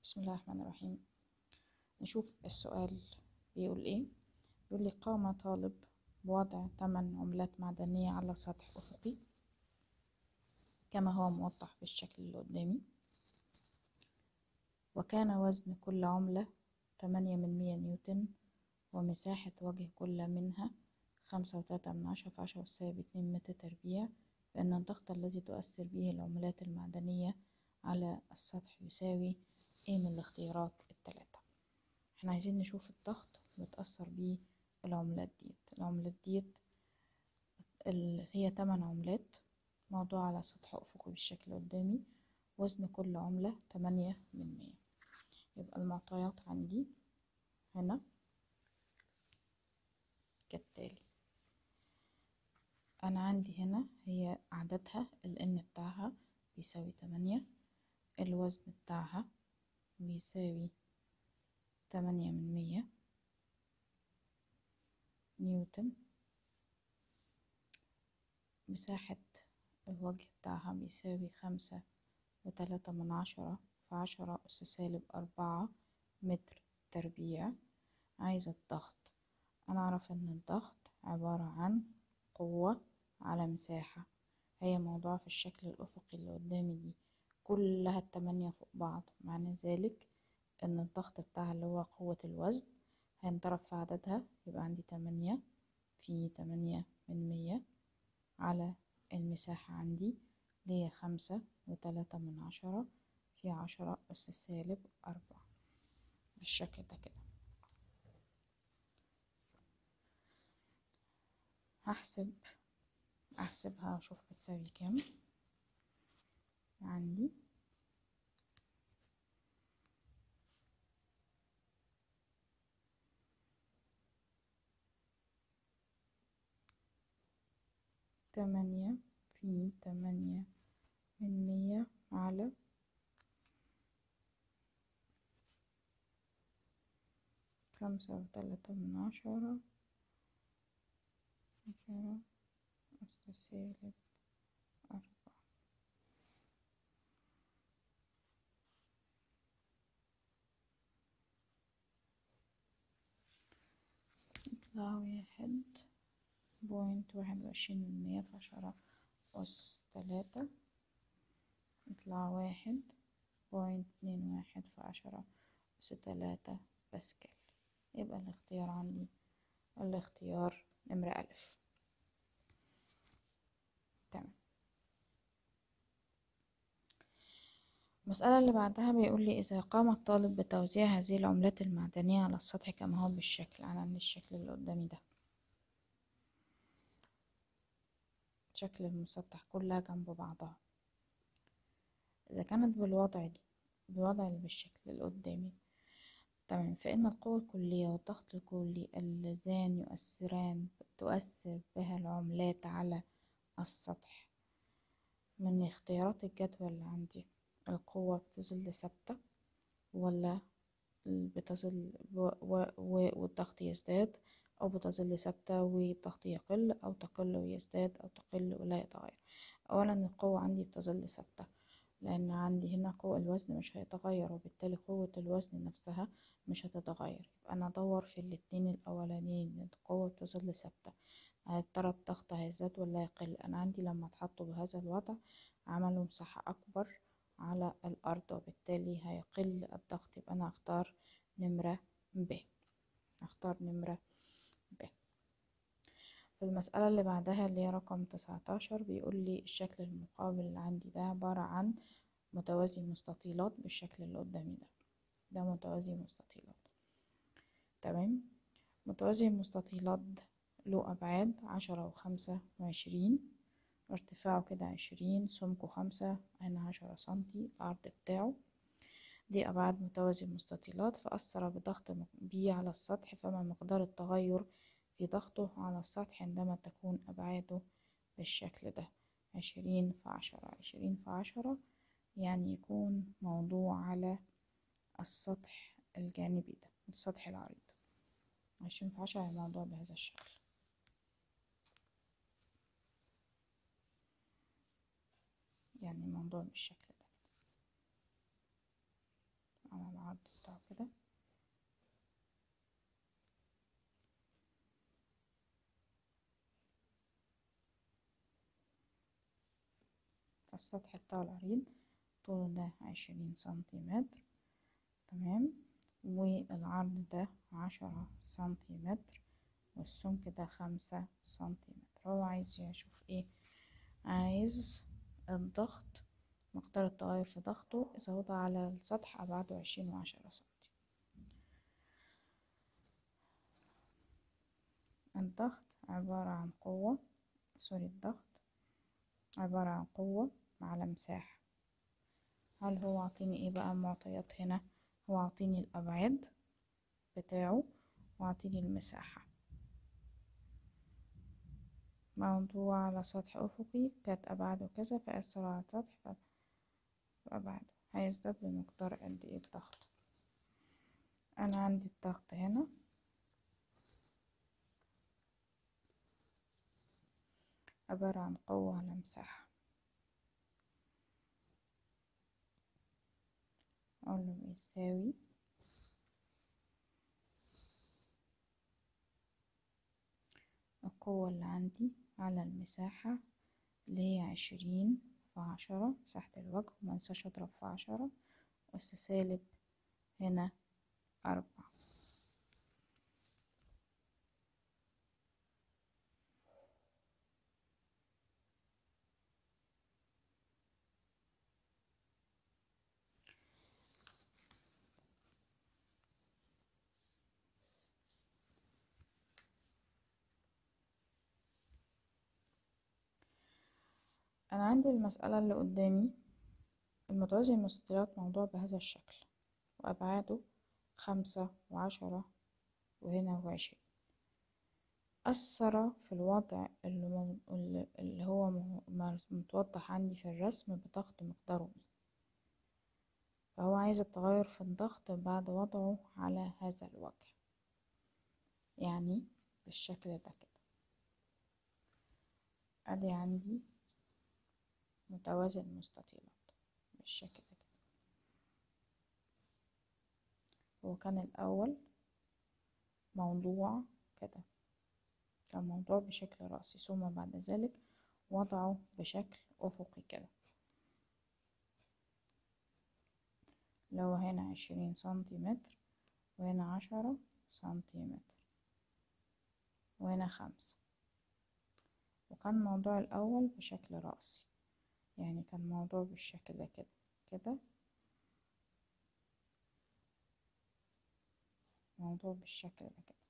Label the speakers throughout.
Speaker 1: بسم الله الرحمن الرحيم نشوف السؤال بيقول ايه بيقول لي قام طالب بوضع ثمان عملات معدنية على سطح أفقي كما هو موضح في الشكل اللي قدامي وكان وزن كل عملة تمانية من مية نيوتن ومساحة وجه كل منها خمسة وتلاتة من عشرة في عشرة سالب اتنين متر تربيع فإن الضغط الذي تؤثر به العملات المعدنية على السطح يساوي ايه من الاختيارات التلاتة احنا عايزين نشوف الضغط اللي بتأثر بيه العملات ديت العملات ديت اللي هي تمن عملات موضوع على سطح أفقي بالشكل اللي قدامي وزن كل عملة تمانية من مية يبقى المعطيات عندي هنا كالتالي أنا عندي هنا هي عددها ال N بتاعها بيساوي تمانية الوزن بتاعها بيساوي تمانية من مية نيوتن مساحة الوجه بتاعها بيساوي خمسة وتلاتة من عشرة في عشرة أس سالب أربعة متر تربيع عايزة الضغط أنا أعرف إن الضغط عبارة عن قوة على مساحة هي موضوع في الشكل الأفقي اللي قدامي دي كلها التمانية فوق بعض معنى ذلك إن الضغط بتاعها اللي هو قوة الوزن هينضرب في عددها يبقى عندي تمانية في تمانية من مية على المساحة عندي اللي هي خمسة وتلاتة من عشرة في عشرة أس سالب أربعة بالشكل ده كده هحسب أحسبها وأشوف بتساوي كام عندي تمانية في تمانية من مية على خمسة وتلاتة من عشرة عشرة أس سالب أربعة يطلع واحد بوينت واحد وعشرين من مية في عشرة أس تلاتة يطلع واحد بوينت اتنين واحد في عشرة أس تلاتة باسكال يبقى الاختيار عندي الاختيار نمرة ألف تمام المسألة اللي بعدها بيقول لي إذا قام الطالب بتوزيع هذه العملات المعدنية على السطح كما هو بالشكل على من الشكل اللي قدامي ده شكل المسطح كلها جنب بعضها إذا كانت بالوضع دي بالوضع اللي بالشكل اللي قدامي تمام فإن القوة الكلية والضغط الكلي اللذان يؤثران تؤثر بها العملات على السطح من اختيارات الجدول اللي عندي القوة بتظل ثابتة ولا بتظل و... و... والضغط يزداد أو بتظل ثابتة والضغط يقل أو تقل ويزداد أو تقل ولا يتغير أولا القوة عندي بتظل ثابتة لأن عندي هنا قوة الوزن مش هيتغير وبالتالي قوة الوزن نفسها مش هتتغير يبقى أنا أدور في الاتنين الأولانيين القوة بتظل ثابتة ترى الضغط هيزداد ولا يقل أنا عندي لما اتحطوا بهذا الوضع عملوا مساحة أكبر على الأرض وبالتالي هيقل الضغط يبقى أنا هختار نمرة ب هختار نمرة ب في المسألة اللي بعدها اللي هي رقم تسعتاشر بيقول لي الشكل المقابل اللي عندي ده عبارة عن متوازي مستطيلات بالشكل اللي قدامي ده ده متوازي مستطيلات تمام متوازي المستطيلات له أبعاد عشرة وخمسة وعشرين ارتفاعه كده عشرين سمكه خمسة هنا عشرة سنتي العرض بتاعه دي أبعاد متوازي المستطيلات فأثر بضغط بي على السطح فما مقدار التغير في ضغطه على السطح عندما تكون أبعاده بالشكل ده عشرين في عشرة عشرين في عشرة يعني يكون موضوع على السطح الجانبي ده السطح العريض عشرين في عشرة الموضوع بهذا الشكل يعني الموضوع بالشكل ده على السطح بتاعه العريض طوله ده عشرين سنتيمتر تمام والعرض ده عشرة سنتيمتر والسمك ده خمسة سنتيمتر هو عايز يشوف ايه عايز الضغط مقدار التغير في ضغطه إذا وضع على السطح أبعاده عشرين وعشرة سنتي الضغط عبارة عن قوة سوري الضغط عبارة عن قوة على مساحة هل هو عطيني ايه بقى معطيات هنا هو عطيني الأبعاد بتاعه وعطيني المساحة موضوع على سطح أفقي كانت أبعاده كذا فأثر على السطح فأبعاده هيزداد بمقدار قد ايه الضغط أنا عندي الضغط هنا عبارة عن قوة على مساحة أقول له بيساوي القوة اللي عندي على المساحة اللي هي عشرين في عشرة مساحة الوجه ومنساش أضرب في عشرة أس سالب هنا أربعة أنا عندي المسألة اللي قدامي المتوازي المستطيلات موضوع بهذا الشكل وأبعاده خمسة وعشرة وهنا وعشرين أثر في الوضع اللي, مو... اللي هو م... متوضح عندي في الرسم بضغط مقداره بي فهو عايز التغير في الضغط بعد وضعه على هذا الوجه يعني بالشكل ده كده ادي عندي متوازي المستطيلات بالشكل ده هو كان الأول موضوع كده كان موضوع بشكل رأسي ثم بعد ذلك وضعه بشكل أفقي كده لو هنا عشرين سنتيمتر وهنا عشرة سنتيمتر وهنا خمسة وكان الموضوع الأول بشكل رأسي يعني كان الموضوع بالشكل ده كده كده موضوع بالشكل ده كده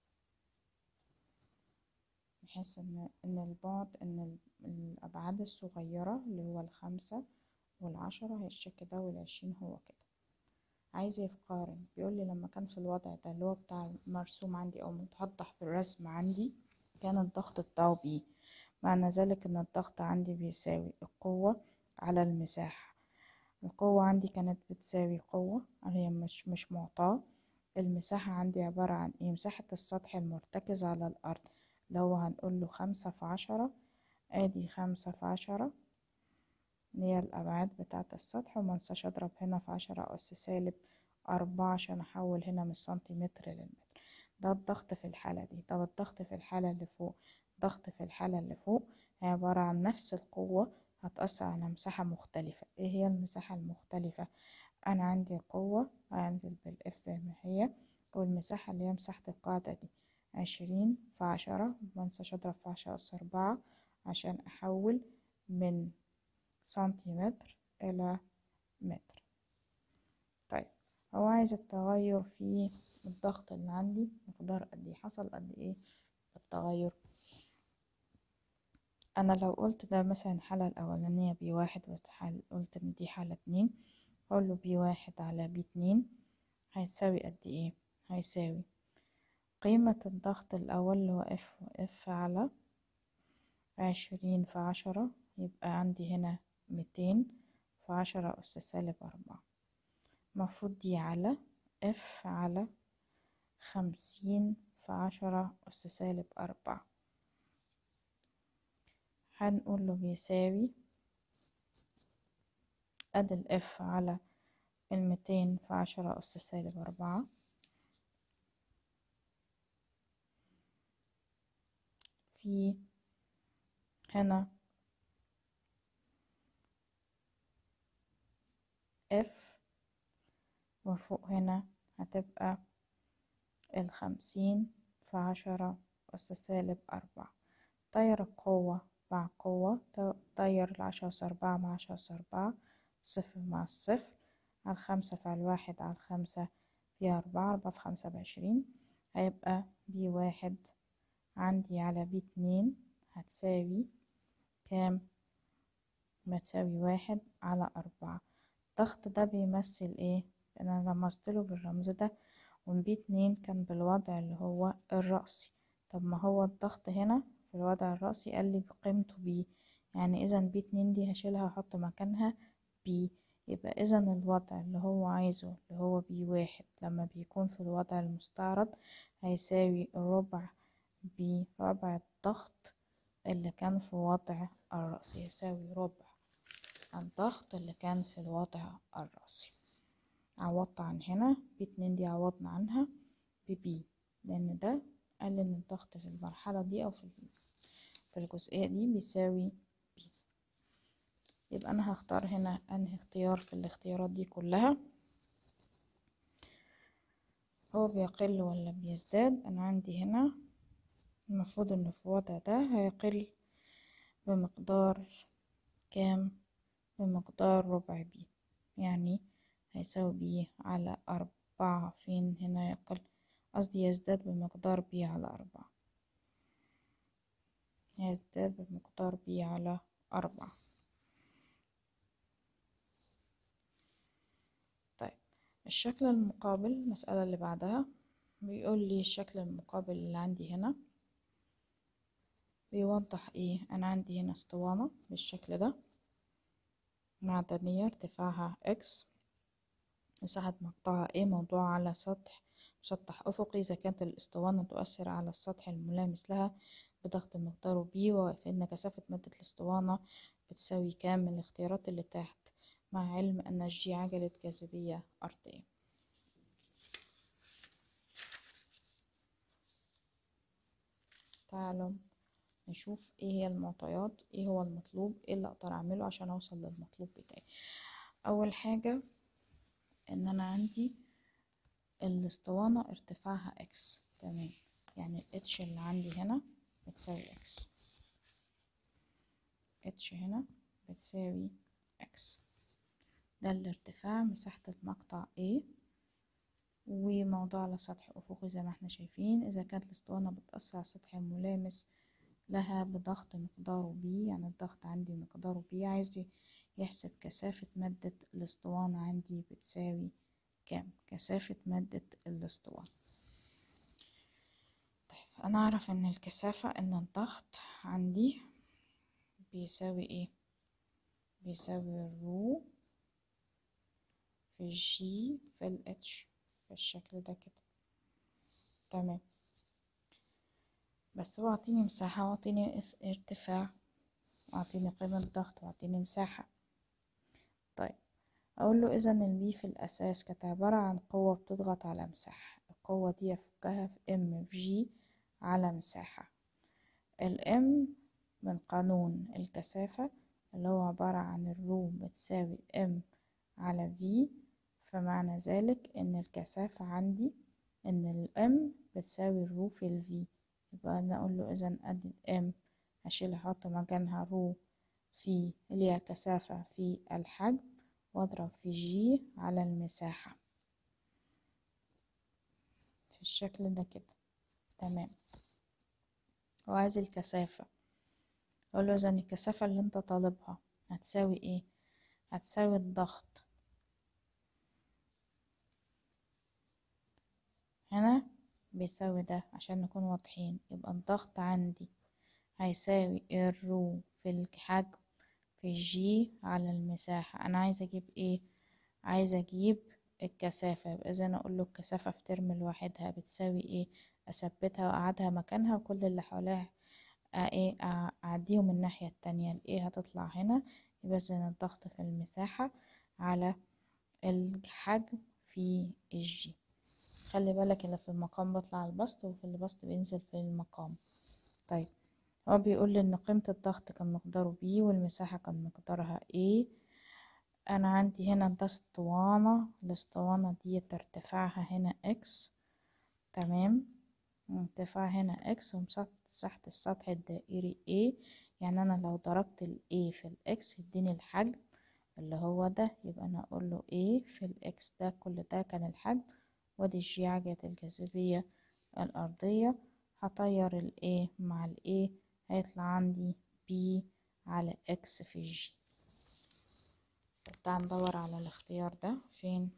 Speaker 1: بحيث ان ان البعد ان الابعاد الصغيرة اللي هو الخمسة والعشرة هي الشكل ده والعشرين هو كده عايز يقارن بيقول لي لما كان في الوضع ده اللي هو بتاع المرسوم عندي او متوضح في الرسم عندي كان الضغط بتاعه بيه معنى ذلك ان الضغط عندي بيساوي القوة على المساحة القوة عندي كانت بتساوي قوة هي مش مش معطاة المساحة عندي عبارة عن ايه مساحة السطح المرتكز على الأرض لو هنقول له خمسة في عشرة ادي خمسة في عشرة هي الأبعاد بتاعة السطح ومنساش أضرب هنا في عشرة أس سالب أربعة عشان أحول هنا من السنتيمتر للمتر ده الضغط في الحالة دي طب الضغط في الحالة اللي فوق ضغط في الحالة اللي فوق هي عبارة عن نفس القوة هتأثر على مساحة مختلفة ايه هي المساحة المختلفة أنا عندي قوة هنزل بالإف زي ما هي والمساحة اللي هي مساحة القاعدة دي عشرين في عشرة منساش أضرب في عشرة أس أربعة عشان أحول من سنتيمتر إلى متر طيب هو عايز التغير في الضغط اللي عندي مقدار قد ايه حصل قد ايه التغير انا لو قلت ده مثلا الحالة الاولانية بي واحد قلت ان دي حالة اتنين اقول له بي واحد على بي اتنين هيساوي قد ايه هيساوي قيمة الضغط الاول اللي هو اف اف على عشرين في عشرة يبقى عندي هنا ميتين في عشرة أس سالب أربعة مفروض دي على اف على خمسين في عشرة أس سالب أربعة هنقول له بيساوي أدي الإف على الميتين في عشرة أس سالب أربعة في هنا اف وفوق هنا هتبقى الخمسين في عشرة أس سالب أربعة طير القوة مع قوة طير العشرة أس أربعة مع عشرة أس أربعة صفر مع الصفر على الخمسة في الواحد على الخمسة في أربعة أربعة في خمسة بعشرين هيبقى بي واحد عندي على بي اتنين هتساوي كام بتساوي واحد على أربعة الضغط ده بيمثل ايه انا رمزتله بالرمز ده وبي اتنين كان بالوضع اللي هو الرأسي طب ما هو الضغط هنا في الوضع الرأسي قال لي بقيمته بي يعني اذا بي اتنين دي هشيلها احط مكانها بي يبقى اذا الوضع اللي هو عايزه اللي هو بي واحد لما بيكون في الوضع المستعرض هيساوي ربع بي ربع الضغط اللي كان في وضع الرأسي يساوي ربع الضغط اللي كان في الوضع الرأسي عوضت عن هنا بي اتنين دي عوضنا عنها ببي لأن ده قال إن الضغط في المرحلة دي أو في في الجزئية دي بيساوي بي يبقى أنا هختار هنا أنهي اختيار في الاختيارات دي كلها هو بيقل ولا بيزداد أنا عندي هنا المفروض إنه في الوضع ده هيقل بمقدار كام بمقدار ربع بي يعني هيساوي بي على أربعة فين هنا يقل قصدي يزداد بمقدار بي على أربعة يزداد بمقدار بي على أربعة طيب الشكل المقابل المسألة اللي بعدها بيقول لي الشكل المقابل اللي عندي هنا بيوضح ايه انا عندي هنا اسطوانة بالشكل ده معدنية ارتفاعها اكس مساحة مقطعها ايه موضوع على سطح مسطح أفقي إذا كانت الأسطوانة تؤثر على السطح الملامس لها بضغط مقداره بي وفإن كثافة مادة الأسطوانة بتساوي كام من الاختيارات اللي تحت مع علم أن الجي عجلة جاذبية أرضية تعالوا نشوف ايه هي المعطيات ايه هو المطلوب ايه اللي اقدر اعمله عشان اوصل للمطلوب بتاعي اول حاجة ان انا عندي الاسطوانة ارتفاعها اكس تمام يعني الاتش اللي عندي هنا بتساوي اكس اتش هنا بتساوي اكس ده الارتفاع مساحة المقطع A وموضوع على سطح أفقي زي ما احنا شايفين إذا كانت الاسطوانة بتأثر على السطح الملامس لها بضغط مقداره بي يعني الضغط عندي مقداره بي عايز يحسب كثافة مادة الاسطوانة عندي بتساوي كام كثافة مادة الاسطوانة طيب أنا أعرف إن الكثافة إن الضغط عندي بيساوي إيه بيساوي الرو في الجي في الاتش بالشكل ده كده تمام بس هو عطيني مساحة وعطيني ارتفاع وعطيني قيمة ضغط وعطيني مساحة طيب أقول له إذا البي في الأساس كانت عبارة عن قوة بتضغط على مساحة القوة دي أفكها في ام في جي على مساحة الام من قانون الكثافة اللي هو عبارة عن الرو بتساوي ام على في فمعنى ذلك ان الكثافة عندي ان الام بتساوي الرو في الفي يبقى انا اقول له اذا ادي الام هشيلها احط مكانها رو في اللي هي الكثافة في الحجم واضرب في جي على المساحة في الشكل ده كده تمام وعايز الكثافة اقول له اذا الكثافة اللي انت طالبها هتساوي ايه هتساوي الضغط هنا بيساوي ده عشان نكون واضحين يبقى الضغط عندي هيساوي الرو في الحجم في جي على المساحة أنا عايزة أجيب إيه عايزة أجيب الكثافة يبقى إذا أقول له الكثافة في ترم لوحدها بتساوي إيه أثبتها وأقعدها مكانها وكل اللي حواليها إيه أعديهم الناحية التانية الإيه هتطلع هنا يبقى إذا الضغط في المساحة على الحجم في الجي خلي بالك اللي في المقام بطلع البسط وفي البسط بينزل في المقام طيب هو بيقول لي ان قيمة الضغط كان مقداره بي والمساحة كان مقدارها A انا عندي هنا ده اسطوانة الاسطوانة دي ارتفاعها هنا اكس تمام ارتفاع هنا اكس ومساحة السطح الدائري A يعني انا لو ضربت ال A في ال X يديني الحجم اللي هو ده يبقى انا اقول له A في ال X ده كل ده كان الحجم وادي الجي عجلة الجاذبية الأرضية هطير ال A مع ال A هيطلع عندي B على X في G تعال ندور على الاختيار ده فين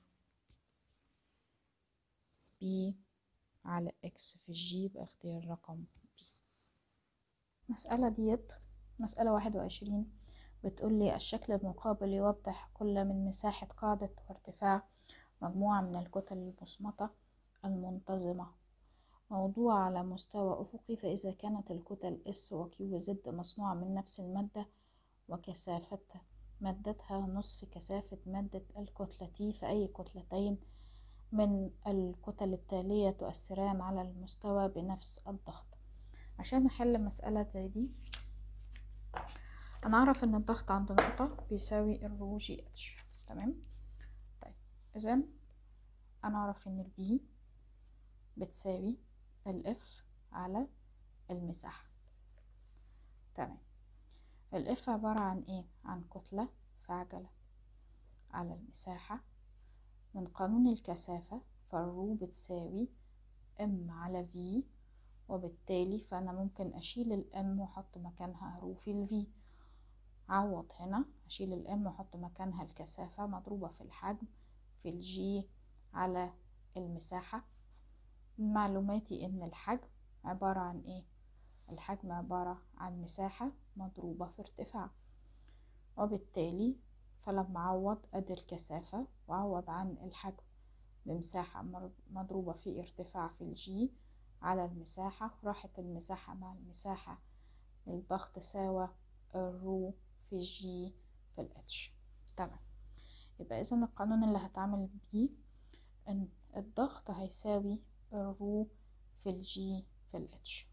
Speaker 1: B على X في G يبقى اختيار رقم B المسألة ديت مسألة واحد وعشرين بتقول لي الشكل المقابل يوضح كل من مساحة قاعدة وارتفاع مجموعة من الكتل المصمتة المنتظمة موضوع على مستوى أفقي فإذا كانت الكتل S و Q و Z مصنوعة من نفس المادة وكثافة مادتها نصف كثافة مادة الكتلة T فأي كتلتين من الكتل التالية تؤثران على المستوى بنفس الضغط عشان أحل مسألة زي دي أنا أعرف إن الضغط عند نقطة بيساوي الرو جي اتش تمام طيب إذا أنا أعرف إن البي بتساوي الاف على المساحة تمام الاف عبارة عن ايه عن كتلة في عجلة على المساحة من قانون الكثافة فالرو بتساوي ام على في وبالتالي فأنا ممكن أشيل الام وأحط مكانها رو في الفي عوض هنا أشيل الام وأحط مكانها الكثافة مضروبة في الحجم في الجي على المساحة معلوماتي ان الحجم عبارة عن ايه الحجم عبارة عن مساحة مضروبة في ارتفاع وبالتالي فلما اعوض ادي الكثافة واعوض عن الحجم بمساحة مضروبة في ارتفاع في الجي على المساحة راحت المساحة مع المساحة الضغط ساوى الرو في الجي في الاتش تمام يبقى اذا القانون اللي هتعمل بيه ان الضغط هيساوي الرو في الجي في الاتش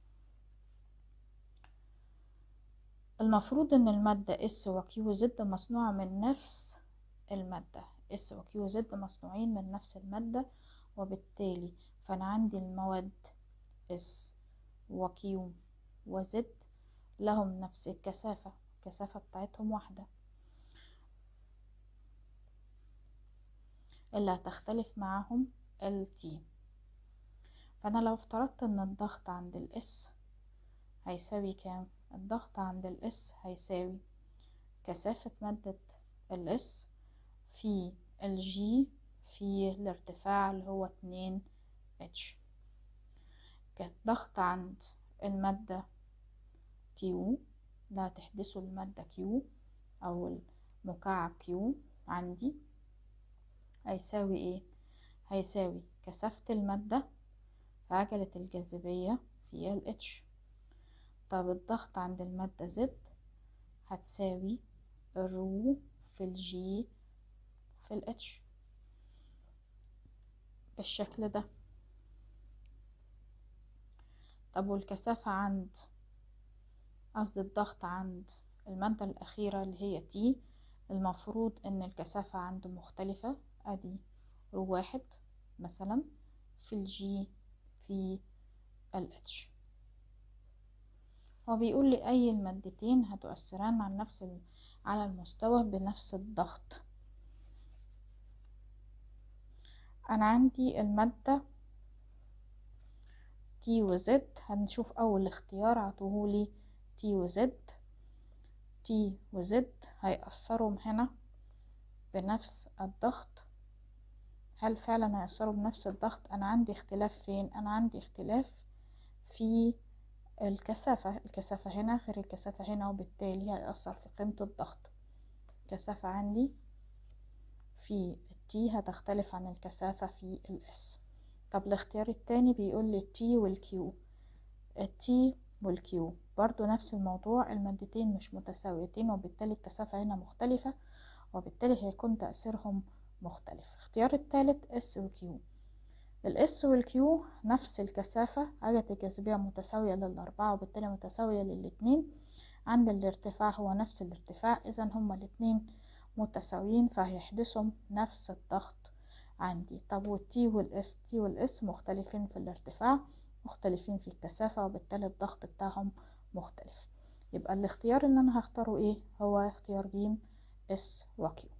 Speaker 1: المفروض ان المادة اس وكيو زد مصنوعة من نفس المادة اس وكيو زد مصنوعين من نفس المادة وبالتالي فانا عندي المواد اس وكيو وزد لهم نفس الكثافة الكثافة بتاعتهم واحدة اللي هتختلف معاهم التي فأنا لو افترضت إن الضغط عند الإس هيساوي كام؟ الضغط عند الإس هيساوي كثافة مادة الإس في الجي في الارتفاع اللي هو اتنين اتش الضغط عند المادة كيو لا تحدثه المادة كيو أو المكعب كيو عندي هيساوي ايه؟ هيساوي كثافة المادة في عجلة الجاذبية في ال اتش طب الضغط عند المادة زد هتساوي الرو في الجي في الاتش بالشكل ده طب والكثافة عند قصدي الضغط عند المادة الأخيرة اللي هي تي المفروض ان الكثافة عنده مختلفة ادي رو واحد مثلا في الجي في الاتش هو بيقول لي اي المادتين هتؤثران على نفس على المستوى بنفس الضغط انا عندي المادة تي وزد هنشوف اول اختيار عطوهولي تي وزد تي وزد هيأثروا هنا بنفس الضغط هل فعلا هيأثروا بنفس الضغط انا عندي اختلاف فين انا عندي اختلاف في الكثافة الكثافة هنا غير الكثافة هنا وبالتالي هيأثر في قيمة الضغط الكثافة عندي في التي هتختلف عن الكثافة في الاس طب الاختيار التاني بيقول لي التي والكيو التي والكيو برضو نفس الموضوع المادتين مش متساويتين وبالتالي الكثافة هنا مختلفة وبالتالي هيكون تأثيرهم مختلف اختيار الثالث اس وكيو الاس والكيو نفس الكثافة عجلة الجاذبية متساوية للأربعة وبالتالي متساوية للاتنين عند الارتفاع هو نفس الارتفاع إذا هما الاتنين متساويين فهيحدثوا نفس الضغط عندي طب والتي والاس تي والاس مختلفين في الارتفاع مختلفين في الكثافة وبالتالي الضغط بتاعهم مختلف يبقى الاختيار اللي انا هختاره ايه هو اختيار ج اس وكيو